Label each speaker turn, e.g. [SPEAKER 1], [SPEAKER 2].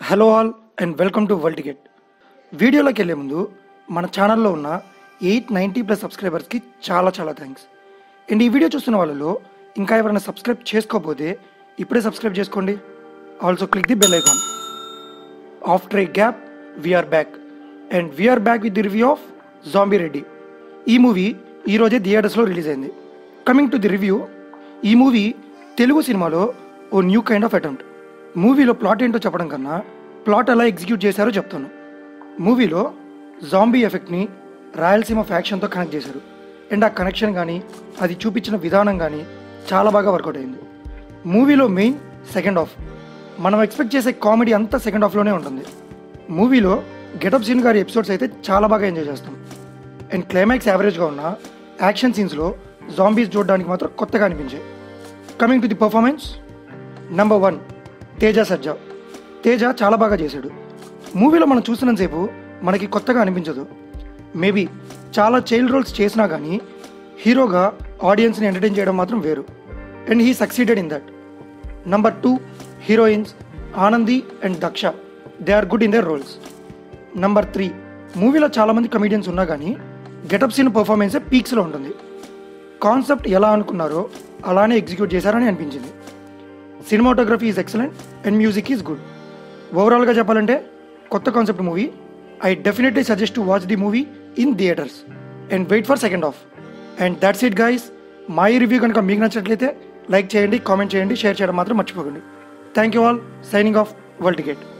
[SPEAKER 1] hello all and welcome to world ticket వీడియోలోకి వెళ్ళే ముందు మన ఛానల్లో ఉన్న ఎయిట్ నైంటీ ప్లస్ సబ్స్క్రైబర్స్కి చాలా చాలా థ్యాంక్స్ అండ్ ఈ వీడియో చూస్తున్న వాళ్ళలో ఇంకా ఎవరైనా సబ్స్క్రైబ్ చేసుకోకపోతే ఇప్పుడే సబ్స్క్రైబ్ చేసుకోండి also click the bell icon after a gap we're back and we're back with the review of zombie Reddy ఈ మూవీ ఈరోజే థియేటర్స్లో రిలీజ్ అయింది కమింగ్ టు ది రివ్యూ ఈ మూవీ తెలుగు సినిమాలో ఓ న్యూ కైండ్ ఆఫ్ అటెంప్ట్ మూవీలో ప్లాట్ ఏంటో చెప్పడం కన్నా ప్లాట్ ఎలా ఎగ్జిక్యూట్ చేశారో చెప్తాను మూవీలో జాంబీ ఎఫెక్ట్ని రాయలసీమ ఫ్యాక్షన్తో కనెక్ట్ చేశారు అండ్ ఆ కనెక్షన్ కానీ అది చూపించిన విధానం కానీ చాలా బాగా వర్కౌట్ అయింది మూవీలో మెయిన్ సెకండ్ హాఫ్ మనం ఎక్స్పెక్ట్ చేసే కామెడీ అంతా సెకండ్ హాఫ్లోనే ఉంటుంది మూవీలో గెటప్ సీన్ గారి ఎపిసోడ్స్ అయితే చాలా బాగా ఎంజాయ్ చేస్తాం అండ్ క్లైమాక్స్ యావరేజ్గా ఉన్న యాక్షన్ సీన్స్లో జాంబీస్ చూడడానికి మాత్రం కొత్తగా అనిపించాయి coming to the performance number one Teja Sajja Teja చాలా బాగా చేశాడు మూవీలో మనం చూస్తున్నంతసేపు మనకి కొత్తగా అనిపించదు మేబీ చాలా చైల్డ్ రోల్స్ చేసినా కానీ హీరోగా ఆడియన్స్ని ఎంటర్టైన్ చేయడం మాత్రం వేరు and he succeeded in that number two heroines Anandi and Daksha they are good in their roles number three మూవీలో చాలామంది కమీడియన్స్ ఉన్నా కానీ గెటప్ సీన్ పర్ఫార్మెన్సే పీక్స్లో ఉంటుంది కాన్సెప్ట్ ఎలా అనుకున్నారో అలానే ఎగ్జిక్యూట్ చేశారని అనిపించింది cinematography is excellent and music is good ఓవరాల్గా చెప్పాలంటే కొత్త concept movie I definitely suggest to watch the movie in theatres and wait for second half and that's it guys మా ఈ రివ్యూ కనుక మీకు నచ్చినట్లయితే లైక్ చేయండి కామెంట్ చేయండి షేర్ చేయడం మాత్రం మర్చిపోకండి thank you all signing off world ticket